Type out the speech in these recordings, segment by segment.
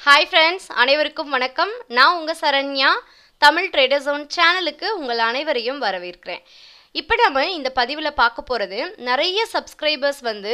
hi friends அனைவருக்கும் வணக்கம் நான் உங்கள் சரண்யா தமிழ் ட்ரேடர் ஜோன் சேனலுக்கு உங்கள் அனைவரையும் வரவேற்கிறேன் இப்போ நம்ம இந்த பதிவில் பார்க்க போகிறது நிறைய சப்ஸ்கிரைபர்ஸ் வந்து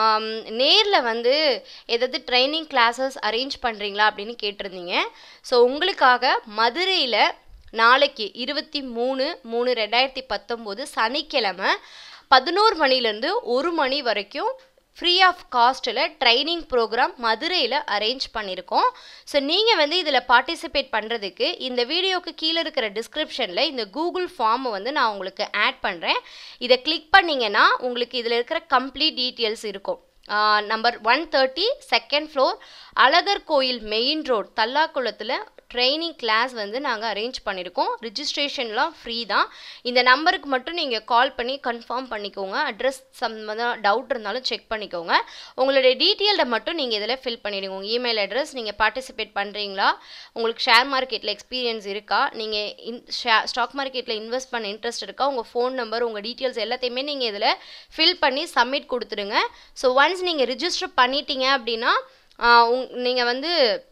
நேரில் வந்து எதாவது ட்ரைனிங் கிளாஸஸ் அரேஞ்ச் பண்ணுறீங்களா அப்படின்னு கேட்டிருந்தீங்க ஸோ உங்களுக்காக மதுரையில் நாளைக்கு இருபத்தி மூணு மூணு ரெண்டாயிரத்தி பத்தொம்போது சனிக்கிழமை பதினோரு மணிலேருந்து ஒரு மணி வரைக்கும் ஃப்ரீ ஆஃப் காஸ்ட்டில் ட்ரைனிங் ப்ரோக்ராம் மதுரையில் அரேஞ்ச் பண்ணியிருக்கோம் ஸோ நீங்கள் வந்து இதில் பார்ட்டிசிபேட் பண்ணுறதுக்கு இந்த வீடியோக்கு கீழே இருக்கிற டிஸ்கிரிப்ஷனில் இந்த கூகுள் ஃபார்மை வந்து நான் உங்களுக்கு ஆட் பண்ணுறேன் இதை கிளிக் பண்ணிங்கன்னா உங்களுக்கு இதில் இருக்கிற கம்ப்ளீட் டீட்டெயில்ஸ் இருக்கும் number one thirty second floor Azhagar Koil main road தல்லாக்குளத்தில் ட்ரைனிங் கிளாஸ் வந்து நாங்கள் அரேஞ்ச் பண்ணியிருக்கோம் ரிஜிஸ்ட்ரேஷன்லாம் ஃப்ரீ தான் இந்த நம்பருக்கு மட்டும் நீங்கள் கால் பண்ணி கன்ஃபார்ம் பண்ணிக்கோங்க அட்ரஸ் சம்மந்தம் டவுட் இருந்தாலும் செக் பண்ணிக்கோங்க உங்களுடைய டீட்டெயில்டை மட்டும் நீங்கள் இதில் ஃபில் பண்ணிடுங்க உங்கள் இமெயில் அட்ரஸ் நீங்கள் பார்ட்டிசிபேட் பண்ணுறீங்களா உங்களுக்கு ஷேர் மார்க்கெட்டில் எக்ஸ்பீரியன்ஸ் இருக்கா நீங்கள் இன் ஷே ஸ்டாக் மார்க்கெட்டில் இன்வெஸ்ட் பண்ண இன்ட்ரெஸ்ட் இருக்கா உங்கள் ஃபோன் நம்பர் உங்கள் டீட்டெயில்ஸ் எல்லாத்தையுமே நீங்கள் இதில் ஃபில் பண்ணி சப்மிட் கொடுத்துடுங்க ஸோ ஒன்ஸ் நீங்கள் ரிஜிஸ்டர் பண்ணிட்டீங்க அப்படின்னா உங் நீங்கள் வந்து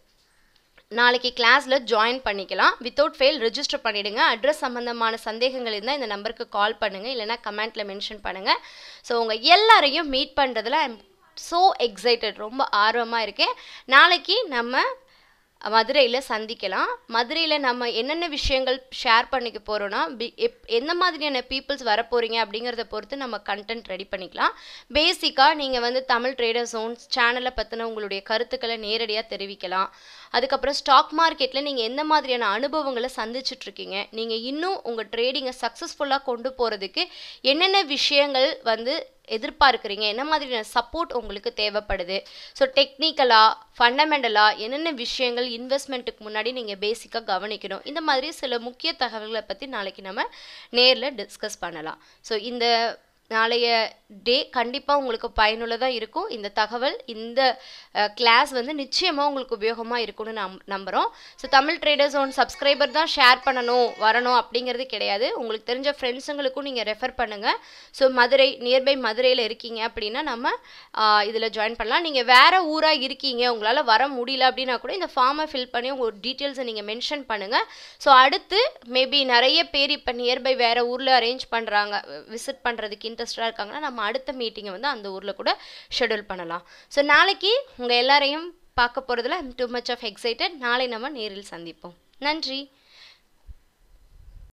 நாளைக்கு கிளாஸில் ஜாயின் பண்ணிக்கலாம் வித்தவுட் ஃபெயில் ரிஜிஸ்டர் பண்ணிவிடுங்க அட்ரஸ் சம்மந்தமான சந்தேகங்கள் இருந்தால் இந்த நம்பருக்கு கால் பண்ணுங்கள் இல்லைனா கமெண்ட்டில் மென்ஷன் பண்ணுங்கள் ஸோ உங்கள் எல்லாரையும் மீட் பண்ணுறதுல ஐம் ஸோ எக்ஸைட்டட் ரொம்ப ஆர்வமாக இருக்கேன் நாளைக்கு நம்ம மதுரையில் சந்திக்கலாம் மதுரையில் நம்ம என்னென்ன விஷயங்கள் ஷேர் பண்ணிக்க போகிறோன்னா பி எப் எந்த மாதிரியான பீப்புள்ஸ் வர போகிறீங்க அப்படிங்கிறத பொறுத்து நம்ம கண்டென்ட் ரெடி பண்ணிக்கலாம் பேசிக்காக நீங்கள் வந்து தமிழ் ட்ரேடர் ஜோன்ஸ் சேனலை பற்றின உங்களுடைய கருத்துக்களை நேரடியாக தெரிவிக்கலாம் அதுக்கப்புறம் ஸ்டாக் மார்க்கெட்டில் நீங்கள் எந்த மாதிரியான அனுபவங்களை சந்திச்சிட்ருக்கீங்க நீங்கள் இன்னும் உங்கள் ட்ரேடிங்கை சக்ஸஸ்ஃபுல்லாக கொண்டு போகிறதுக்கு என்னென்ன விஷயங்கள் வந்து எதிர்பார்க்குறீங்க என்ன மாதிரியான சப்போர்ட் உங்களுக்கு தேவைப்படுது ஸோ டெக்னிக்கலாக ஃபண்டமெண்டலாக என்னென்ன விஷயங்கள் இன்வெஸ்ட்மெண்ட்டுக்கு முன்னாடி நீங்கள் பேசிக்காக கவனிக்கணும் இந்த மாதிரி சில முக்கிய தகவல்களை பற்றி நாளைக்கு நம்ம நேரில் டிஸ்கஸ் பண்ணலாம் ஸோ இந்த நாளைய டே கண்டிப்பாக உங்களுக்கு பயனுள்ளதாக இருக்கும் இந்த தகவல் இந்த கிளாஸ் வந்து நிச்சயமாக உங்களுக்கு உபயோகமாக இருக்கும்னு நம் நம்புகிறோம் so Tamil traders one subscriber தான் ஷேர் பண்ணணும் வரணும் அப்படிங்கிறது கிடையாது உங்களுக்கு தெரிஞ்ச ஃப்ரெண்ட்ஸுங்களுக்கும் நீங்கள் ரெஃபர் பண்ணுங்கள் ஸோ மதுரை நியர்பை மதுரையில் இருக்கீங்க அப்படின்னா நம்ம இதில் ஜாயின் பண்ணலாம் நீங்கள் வேறு ஊராக இருக்கீங்க உங்களால் வர முடியல அப்படின்னா கூட இந்த ஃபார்மை ஃபில் பண்ணி உங்கள் டீட்டெயில்ஸை நீங்கள் மென்ஷன் பண்ணுங்கள் ஸோ அடுத்து மேபி நிறைய பேர் இப்போ நியர்பை வேறு ஊரில் அரேஞ்ச் பண்ணுறாங்க விசிட் பண்ணுறதுக்கு இன்ட்ரெஸ்டாக இருக்காங்கன்னா நம்ம அடுத்த மீட்டிங்கை வந்து அந்த ஊரில் கூட ஷெடியூல் பண்ணலாம் ஸோ நாளைக்கு உங்கள் எல்லாரையும் பார்க்க போகிறதுல I'm too much of excited நாளை நம்ம நேரில் சந்திப்போம் நன்றி